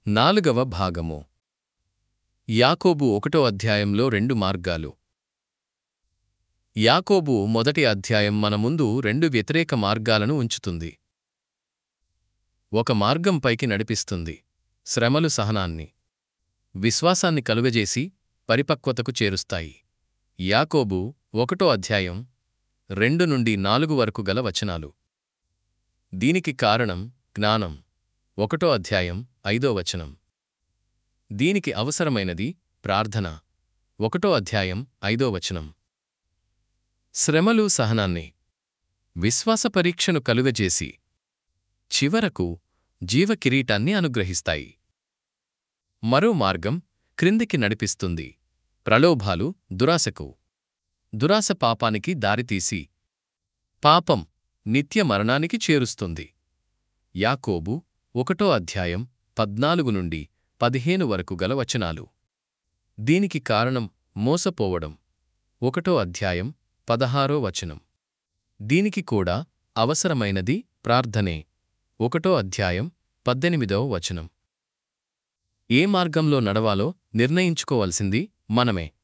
నాలుగవ భాగము యాకోబు ఒకటో అధ్యాయంలో రెండు మార్గాలు యాకోబు మొదటి అధ్యాయం మన ముందు రెండు వ్యతిరేక మార్గాలను ఉంచుతుంది ఒక మార్గం పైకి నడిపిస్తుంది శ్రమలు సహనాన్ని విశ్వాసాన్ని కలుగజేసి పరిపక్వతకు చేరుస్తాయి యాకోబు ఒకటో అధ్యాయం రెండు నుండి నాలుగు వరకు గల వచనాలు దీనికి కారణం జ్ఞానం ఒకటో అధ్యాయం ఐదో వచనం దీనికి అవసరమైనది ప్రార్థన ఒకటో అధ్యాయం ఐదో వచనం శ్రమలు సహనాన్ని విశ్వాస పరీక్షను కలుగజేసి చివరకు జీవకిరీటాన్ని అనుగ్రహిస్తాయి మరో మార్గం క్రిందికి నడిపిస్తుంది ప్రలోభాలు దురాశకు దురాశ పాపానికి దారితీసి పాపం నిత్య మరణానికి చేరుస్తుంది యాకోబు ఒకటో అధ్యాయం పద్నాలుగు నుండి పదిహేను వరకు గల వచనాలు దీనికి కారణం మోసపోవడం ఒకటో అధ్యాయం పదహారో వచనం దీనికి కూడా అవసరమైనది ప్రార్థనే ఒకటో అధ్యాయం పద్దెనిమిదవ వచనం ఏ మార్గంలో నడవాలో నిర్ణయించుకోవలసింది మనమే